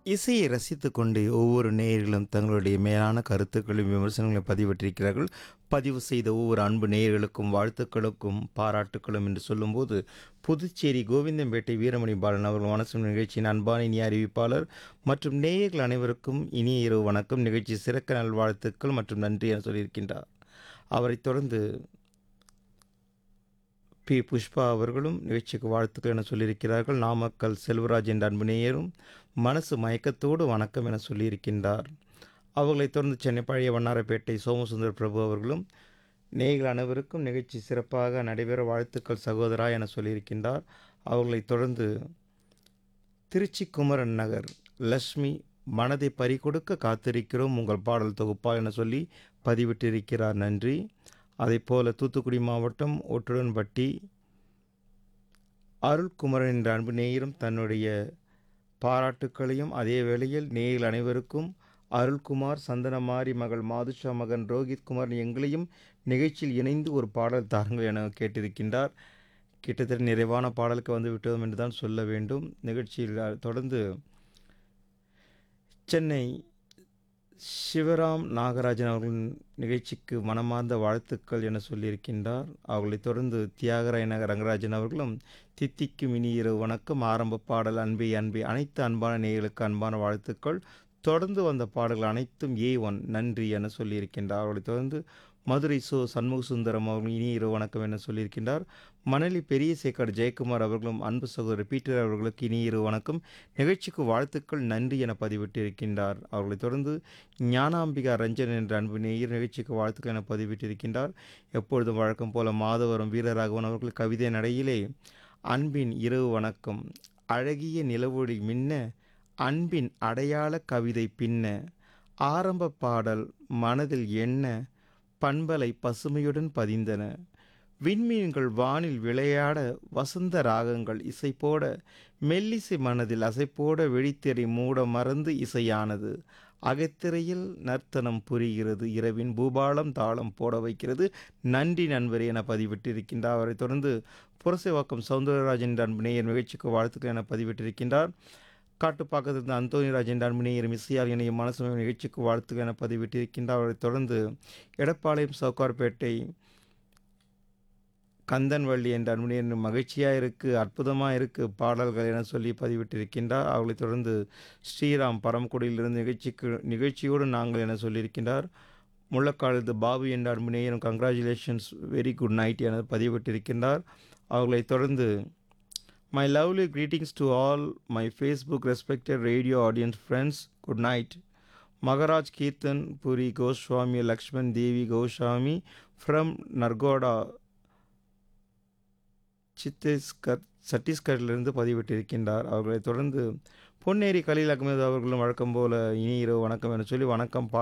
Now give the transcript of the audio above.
இசையை ரசித்துக் கொண்டு ஒவ்வொரு நேயர்களும் தங்களுடைய மேலான கருத்துக்களையும் விமர்சனங்களையும் பதிவிட்டிருக்கிறார்கள் பதிவு செய்த ஒவ்வொரு அன்பு நேயர்களுக்கும் வாழ்த்துக்களுக்கும் பாராட்டுக்களும் என்று சொல்லும்போது புதுச்சேரி கோவிந்தம்பேட்டை வீரமணி பாலன் அவர்கள் மனசு நிகழ்ச்சியின் அன்பான இனிய அறிவிப்பாளர் மற்றும் நேயர்கள் அனைவருக்கும் இனிய இரவு வணக்கம் நிகழ்ச்சி சிறக்க நல்வாழ்த்துக்கள் மற்றும் நன்றி என சொல்லியிருக்கின்றார் அவரைத் தொடர்ந்து பி புஷ்பா அவர்களும் நிகழ்ச்சிக்கு வாழ்த்துக்கள் என சொல்லியிருக்கிறார்கள் நாமக்கல் செல்வராஜ் என்ற அன்பு நேயரும் மனசு மயக்கத்தோடு வணக்கம் என சொல்லியிருக்கின்றார் அவர்களைத் தொடர்ந்து சென்னை பழைய வண்ணாரப்பேட்டை சோமசுந்தர் பிரபு அவர்களும் நேயர்கள் அனைவருக்கும் நிகழ்ச்சி சிறப்பாக நடைபெற வாழ்த்துக்கள் சகோதரா என சொல்லியிருக்கின்றார் அவர்களைத் தொடர்ந்து திருச்சி குமரன் நகர் லக்ஷ்மி மனதை பறிகொடுக்க காத்திருக்கிறோம் உங்கள் பாடல் தொகுப்பா என சொல்லி பதிவிட்டிருக்கிறார் நன்றி அதைப்போல தூத்துக்குடி மாவட்டம் ஒட்டுடன்பட்டி அருள்குமரன் என்ற அன்பு நேயரும் தன்னுடைய பாராட்டுக்களையும் அதே வேளையில் நேயர்கள் அனைவருக்கும் அருள்குமார் சந்தனமாரி மகள் மாதுஷா மகன் ரோஹித் குமார் எங்களையும் நிகழ்ச்சியில் இணைந்து ஒரு பாடல் தாருங்கள் என கேட்டிருக்கின்றார் கிட்டத்தட்ட நிறைவான பாடலுக்கு வந்து விட்டோம் என்று தான் சொல்ல வேண்டும் நிகழ்ச்சியில் தொடர்ந்து சென்னை சிவராம் நாகராஜன் அவர்களின் நிகழ்ச்சிக்கு மனமார்ந்த வாழ்த்துக்கள் என சொல்லியிருக்கின்றார் அவர்களைத் தொடர்ந்து தியாகராய நகர் ரங்கராஜன் அவர்களும் தித்திக்கும் இனி இரவு வணக்கம் ஆரம்ப பாடல் அன்பே அன்பே அனைத்து அன்பான நேயர்களுக்கு அன்பான வாழ்த்துக்கள் தொடர்ந்து வந்த பாடல்கள் அனைத்தும் ஏ ஒன் நன்றி என சொல்லியிருக்கின்றார் அவர்களைத் தொடர்ந்து மதுரை சோ சண்முக சுந்தரம் அவர்கள் இனி இரவு வணக்கம் என சொல்லியிருக்கின்றார் மணலி பெரிய சேக்கர் ஜெயக்குமார் அவர்களும் அன்பு சகோதரர் பீட்டர் அவர்களுக்கு இனி இரவு வணக்கம் நிகழ்ச்சிக்கு வாழ்த்துக்கள் நன்றி என பதிவிட்டிருக்கின்றார் அவர்களைத் தொடர்ந்து ஞானாம்பிகா ரஞ்சன் என்ற அன்பு நேயர் நிகழ்ச்சிக்கு வாழ்த்துக்கள் என பதிவிட்டிருக்கின்றார் எப்பொழுதும் வழக்கம் போல மாதவரம் வீரராகவன் அவர்கள் கவிதை நடையிலே அன்பின் இரவு வணக்கம் அழகிய நிலவொளி மின்ன அன்பின் அடையாள கவிதை பின்ன ஆரம்ப பாடல் மனதில் எண்ண பண்பலை பசுமையுடன் பதிந்தன விண்மீன்கள் வானில் விளையாட வசந்த ராகங்கள் இசைப்போட மெல்லிசை மனதில் அசைப்போட வெடித்திரை மூட மறந்து இசையானது அகத்திரையில் நர்த்தனம் புரிகிறது இரவின் பூபாலம் தாளம் போட வைக்கிறது நன்றி நண்பரே என பதிவிட்டிருக்கின்றார் அவரை தொடர்ந்து புரசைவாக்கம் சவுந்தரராஜன் என்ற அன்பு நேயர் நிகழ்ச்சிக்கு வாழ்த்துக்கள் என பதிவிட்டிருக்கின்றார் காட்டுப்பாக்கத்திலிருந்து அந்தோனி ராஜன் அன்பு நேயர் இசையால் இணையும் மனசுமை நிகழ்ச்சிக்கு வாழ்த்துக்கள் என பதிவிட்டிருக்கின்றார் அவரை தொடர்ந்து எடப்பாளையம் சவுக்கார்பேட்டை கந்தன்வள்ளி என்ற அன்புநேயர் மகிழ்ச்சியாக இருக்குது அற்புதமாக இருக்குது பாடல்கள் என சொல்லி பதிவிட்டிருக்கின்றார் அவர்களைத் தொடர்ந்து ஸ்ரீராம் பரமக்குடியிலிருந்து நிகழ்ச்சிக்கு நிகழ்ச்சியோடு நாங்கள் என சொல்லியிருக்கின்றார் முள்ளக்காலத்து பாபு என்ற அன்புநேயரும் கங்க்ராச்சுலேஷன்ஸ் வெரி குட் நைட் என பதிவிட்டிருக்கின்றார் அவர்களைத் தொடர்ந்து my lovely greetings to all my Facebook respected radio audience friends good night Maharaj Kirtan Puri Goswami Lakshman Devi Goswami from Narkoda Chhattisgarh சத்தீஸ்கரிலிருந்து பதிவிட்டிருக்கின்றார் அவர்களைத் தொடர்ந்து பொன்னேரி கலீல் அகமது அவர்களும் வழக்கம் போல இனி இரவு வணக்கம் என சொல்லி வணக்கம் பா